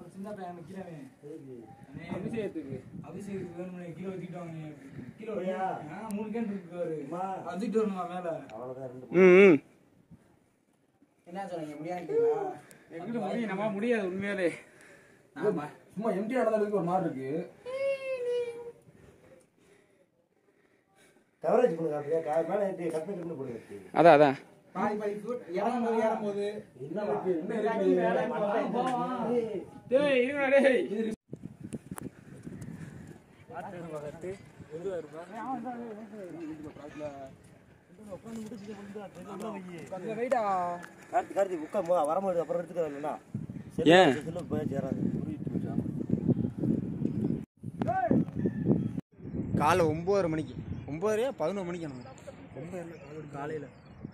ஒரு சின்ன பையன் நிக்கிறவே அபிஷேகத்துக்கு அபிஷேகத்துக்கு வேணும்னே கீழே வச்சுட்டு வாங்க கீழே போயா? ஆ மூணு கேன் இருக்கு பாரு அம்மா. வச்சுட்டு வரணுமா மேல அவ்வளவுதான் ரெண்டு ம் ம் என்ன சொல்றீங்க முடியாது எங்கிட்ட முடியும் நம்ம முடியாது உண்மையாலே சும்மா எம்டி ஆனதுக்கு ஒரு மாதிரி இருக்கு கவரேஜ் பண்ணுங்க அப்படியே கா- மேல ஏத்தி கட் பண்ணி கட் பண்ணி போடுங்க அதான் அதான் பாதி பாதி ஃபுட் இறங்கும் போது ஏறும் போது என்ன இருக்கு? என்ன இறங்கி இருக்கு? மேல மட்டை போவா. ஏய், டேய் இருடா டேய் கார்த்தி கார்த்தி புக்கா மோ வரும்போது அப்புறம் எடுத்துக்க வேணா ஏன்? செல்லு போய் சேராது காலை ஒம்பதரை மணிக்கு ஒம்பதரையா பதினொரு மணிக்கு நம்ம காலையில்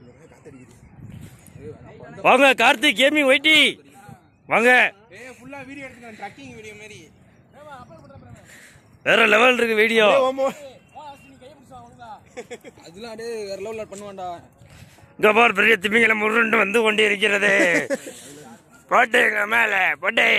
வாங்க கார்த்திக் கேமிங் ஒயிட்டி வாங்க ஏ ஃபுல்லாக வீடியோ எடுத்துக்கலாம் ட்ரக்கிங் வீடியோ மாதிரி வேற லெவல் இருக்கு வீடியோ அதெல்லாம் அப்படியே வேற லெவலில் பண்ணுவான்டா இங்க பார் பெரிய திமிங்கலம் உருண்டு வந்து கொண்டு இருக்கிறது போட்டுங்க மேல போட்டே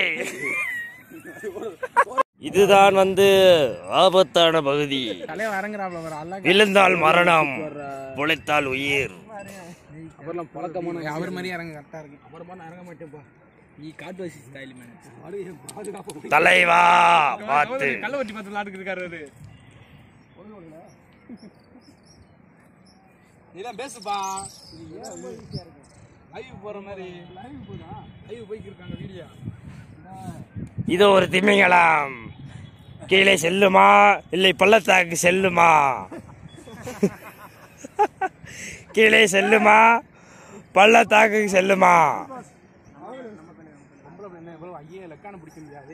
இதுதான் வந்து ஆபத்தான பகுதி தலைவன் இறங்குறாப்ல வர அல்லா விழுந்தால் மரணம் பொழைத்தால் உயிர் அப்புறம் பழக்கமான அவர் மாதிரி இறங்க கரெக்டாக இருக்கு அப்புறமா நான் இறங்க மாட்டேன்ப்பா நீ காட்டு வசி ஸ்டைல் மேன் பாதுகாப்பு தலைவா பார்த்து கள்ள வட்டி பத்து நாட்டுக்கு இருக்காரு அவரு நீதான் பேசுப்பா லைவ் போற மாதிரி லைவ் போதா லைவ் போய்க்கு இருக்காங்க வீடியோ இது ஒரு திமிங்கலம் கீழே செல்லுமா இல்லை பள்ளத்தாக்கு செல்லுமா கீழே செல்லுமா பள்ளத்தாக்கு செல்லுமா பொம்பளை என்ன எவ்வளோ ஐயே லக்கான பிடிக்க முடியாது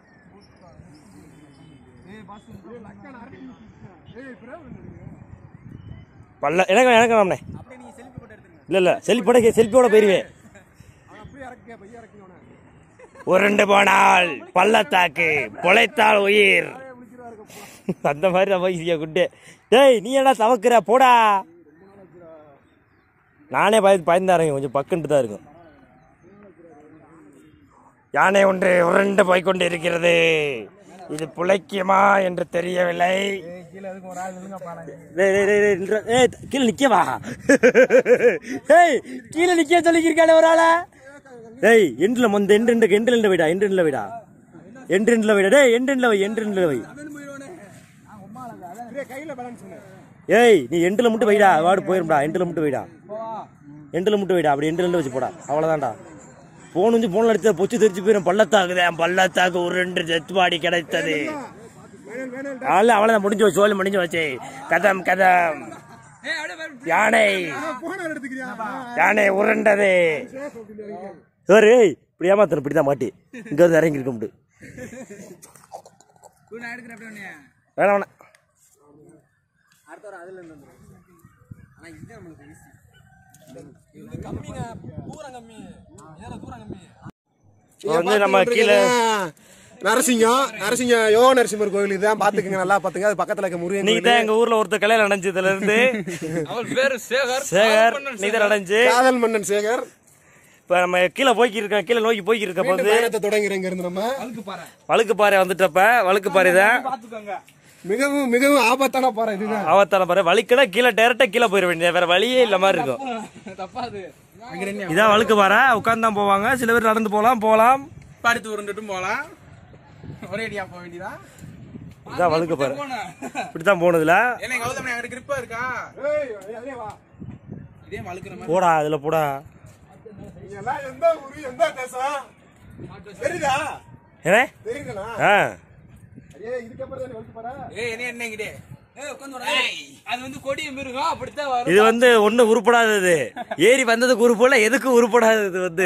பள்ள எனக்கு எனக்கு வேணாம்ண்ணே அப்படியே நீங்க செல்ஃபி போட்டு எடுத்துங்க இல்லை இல்லை செல்ஃபி போட செல்ஃபியோட போயிருவேன் அப்படியே இறக்க பையன் இறக்கணும் உருண்டு போனால் பள்ளத்தாக்கு பொழைத்தால் உயிர் அந்த மாதிரி நம்ம ஈஸியா குட்டு டேய் நீ என்ன தவக்குற போடா நானே பயந்து பயந்தாருங்க கொஞ்சம் பக்குன்ட்டு தான் இருக்கும் யானை ஒன்று உருண்டு போய்க்கொண்டு இருக்கிறது இது புழைக்குமா என்று தெரியவில்லை கீழே எதுக்கு ஒரு ஆள் நில்லுங்க பாருங்க டேய், டேய், டேய், டேய், நில்றா. ஏய், கீழே நிக்கவா ஏய் கீழே நிக்க சொல்லிக்கிருக்கானே ஒரு ஆளா டேய் எண்டுல மொந்த எண்டு எண்டு எண்டு எண்டு வைடா எண்டு எண்டுல வைடா எண்டு எண்டுல வைடா டேய் எண்டு எண்டுல வை எண்டு எண்டுல வை கையில பேலன்ஸ் பண்ணு ஏய் நீ எண்டுல மட்டும் வைடா வாடு போயிரும்டா எண்டுல மட்டும் வைடா எண்டுல மட்டும் வைடா அப்படி எண்டு ரெண்டு வச்சு போடா அவ்வளவுதான்டா போன் வந்து போன்ல அடிச்சா பொச்சு தெரிச்சு போயிடும் பள்ளத்தாக்குதான் பள்ளத்தாக்கு ஒரு ரெண்டு டெத் பாடி கிடைத்தது அவ்வளவு அவ்வளவுதான் முடிஞ்சு வச்சு சோழி முடிஞ்சு வச்சு கதம் கதம் யானை போன எடுத்துக்கிறியா யானை உருண்டது சரி இப்படி ஏமாத்தணும் இப்படிதான் மாட்டி இங்க வந்து இறங்கி இருக்க முடியும் நான் எடுக்கிறேன் அப்படியே வேணாம் வேணாம் அடுத்த வாரம் அதுல இருந்து வந்துரும். ஆனா இது நம்மளுக்கு ஈஸி இது கம்மிங்க தூரம் கம்மி ஏற தூரம் கம்மி இப்போ வந்து நம்ம கீழே நரசிங்கம் நரசிங்கம் யோ நரசிம்மர் கோயில் இதுதான் பாத்துக்கங்க நல்லா பாத்துங்க அது பக்கத்துல இருக்க முருகன் இன்னைக்கு தான் எங்க ஊர்ல ஒருத்தர் கல்யாணம் நடந்ததுல இருந்து அவர் பேரு சேகர் சேகர் நீ தான் நடந்துச்சு காதல் மன்னன் சேகர் இப்ப நம்ம கீழே போய்க்கு இருக்கோம் கீழே நோக்கி போய்க்கு இருக்க மீண்டும் போது பயணத்தை தொடங்குறேன் இங்க இருந்து நம்ம அழுக்கு பாரு வழுக்கு பாறை வந்துட்டப்ப வழுக்கு பாறை தான் பாத்துக்கோங்க மிகவும் மிகவும் ஆபத்தான பாறை இதுதான் அவத்தான பாறை வலிக்கனா கீழே டேரக்டா கீழே போயிட வேண்டியது வேற வழியே இல்ல மாதிரி இருக்கும் தப்பாது இதான் வழுக்கு பாறை உட்காந்து தான் போவாங்க சில பேர் நடந்து போலாம் போலாம் படுத்து உருண்டுட்டும் போலாம் ஒரே அடியா போக வேண்டியதா இதான் வழுக்கு பாறை இப்படித்தான் போனதுல என்ன கௌதம் அங்கிட்ட கிரிப்பா இருக்கா இதே வழுக்குற மாதிரி போடா அதுல போடா எல்லாம் எந்த ஊரு எந்த தேசம் தெரியுதா ஏனே தெரியுதுண்ணா ஆ ஏ இதுக்கப்புறம் தான் வளர்த்து பாரு ஏய் என்ன என்ன இங்கிட்டே ஏய் உட்காந்து அது வந்து கொடிய மிருகம் அப்படித்தான் வரும் இது வந்து ஒண்ணு உருப்படாதது ஏறி வந்ததுக்கு உருப்படல எதுக்கு உருப்படாதது இது வந்து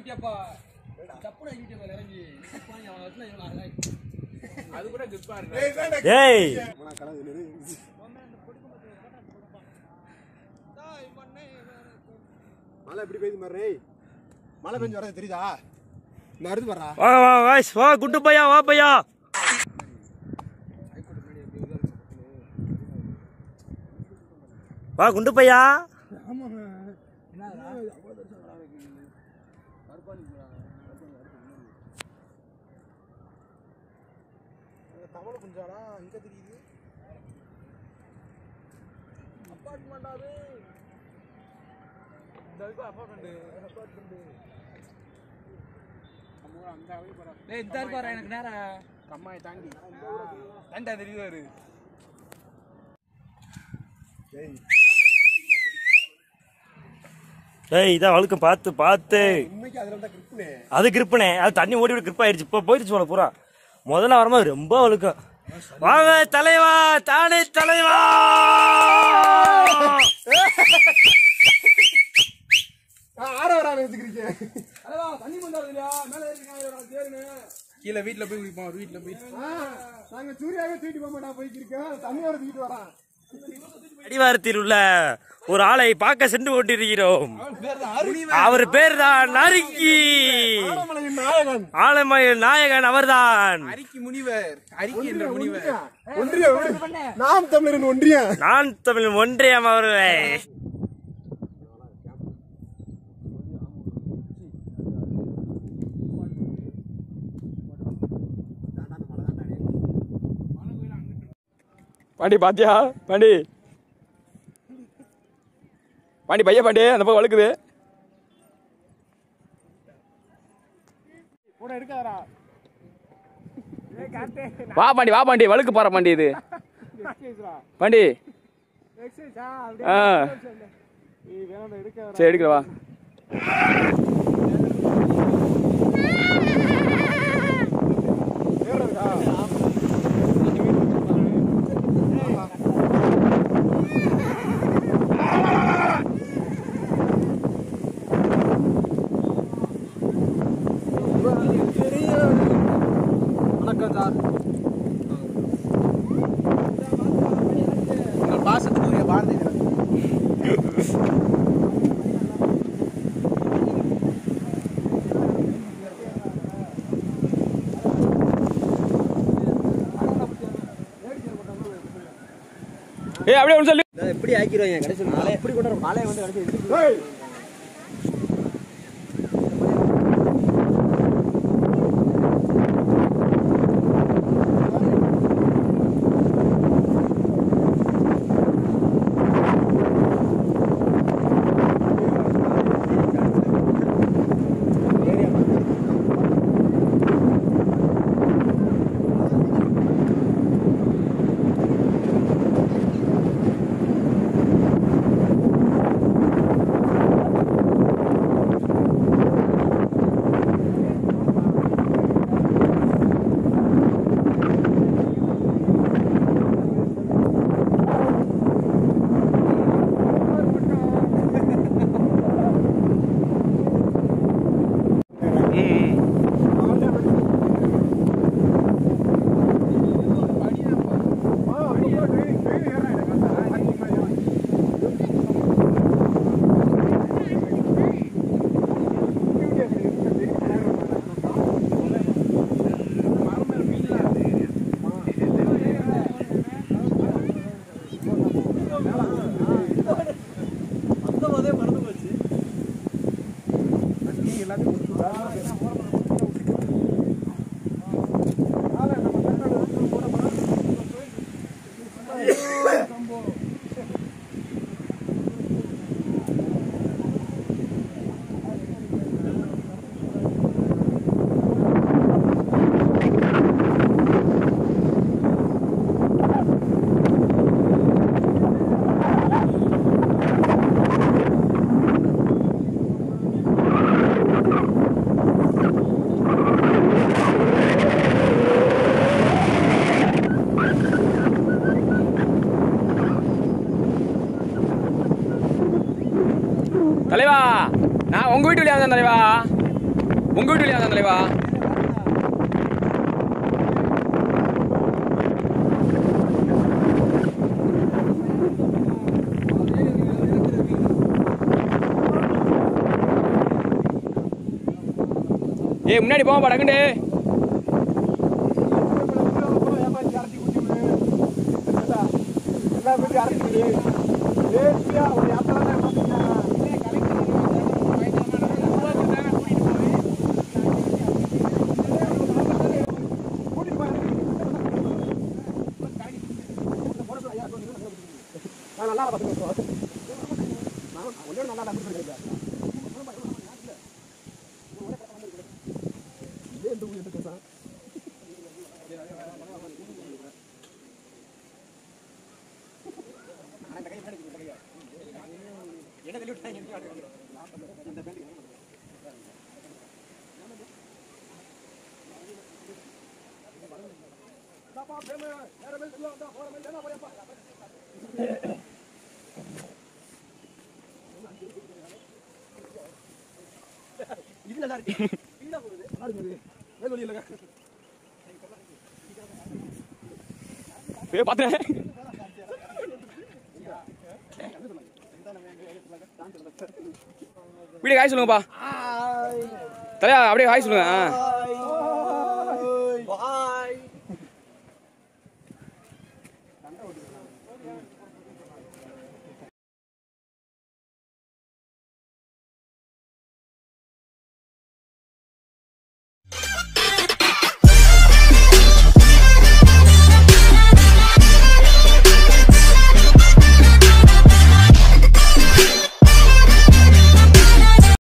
அது கூட கிரிப்பா இருக்கு ஏய், இதான்டா ஏய் மழை எப்படி பெய்யுது மாதிரி மழை பெஞ்சு வரது தெரியுதா இந்த அடுத்து வர்றா வா வா வாய்ஸ் வா குண்டு பையா வா பையா வா குண்டு பையா கவலை குஞ்சாடா இங்க தெரியுது டேய் இந்த இருப்பாரு எனக்கு நேரம் கம்மாயை தாண்டி தண்டா தெரியுதாரு ஏய் இதான் வழுக்கம் பார்த்து பார்த்து உண்மைக்கு அதுல தான் கிரிப்புனே அது கிரிப்புனே அது தண்ணி ஓடி விட கிரிப் ஆயிடுச்சு இப்போ போயிடுச்சு போல பூரா முதல்ல வரும்போது ரொம்ப வழுக்கம் வாங்க தலைவா தானே தலைவா ஆற வரான வச்சுக்கிறீங்க தண்ணி பண்றது இல்லையா மேல ஏறிங்க கீழே வீட்டுல போய் குடிப்போம் ஒரு வீட்டுல போய் நாங்க சூர்யாவே தூக்கிட்டு போக மாட்டா போய்க்கிருக்கோம் தண்ணியோட தூக்கிட்டு வரான் அடிவாரத்தில் உள்ள ஒரு ஆளை பார்க்க சென்று கொண்டிருக்கிறோம் அவர் பேர் தான் நறுக்கி ஆனமலையின் நாயகன் ஆலமயில் நாயகன் அவர்தான் அரிக்கி முனிவர் அரிக்கி என்ற முனிவர் ஒன்றியம் ஒன்றியம் நாம் தமிழரின் ஒன்றியம் நான் தமிழ் ஒன்றியம் அவர்களே பாண்டி பாத்தியா பாண்டி பாண்டி பைய பாண்டி அந்த பக்கம் வழுக்குது வா பாண்டி வா பாண்டி வழுக்கு போற பாண்டி இது பாண்டி ஆ சரி எடுக்கிற வா வணக்கம் சார் உங்கள் பாசத்துக்குரிய பாரதி ஏய் அப்படியே ஒன்று சொல்லு எப்படி ஆக்கிடுவாங்க கடைசி நாளை எப்படி கொண்டு வரும் நாளை வந்து கடைசி ஏய், தலைவா நான் உங்க வீட்டு வழியா வந்தேன் தலைவா உங்க வீட்டு வழியா வந்தேன் தலைவா ஏய் முன்னாடி போமா டக்குண்டு எல்லா பேரும் அரசு ஏசியா ஒரு யாத்திரை கூட்டிட்டு போய் நல்லா பாத்துக்கோ நான் ஒண்ணே நல்லா நல்லா பாத்துக்கோ இதே இந்த ஊர் எதுக்கு சார் ஏ பாத்துறேன் வீடியோ ஹாய் சொல்லுங்கப்பா தலையா அப்படியே ஹாய் சொல்லுங்க ஆ.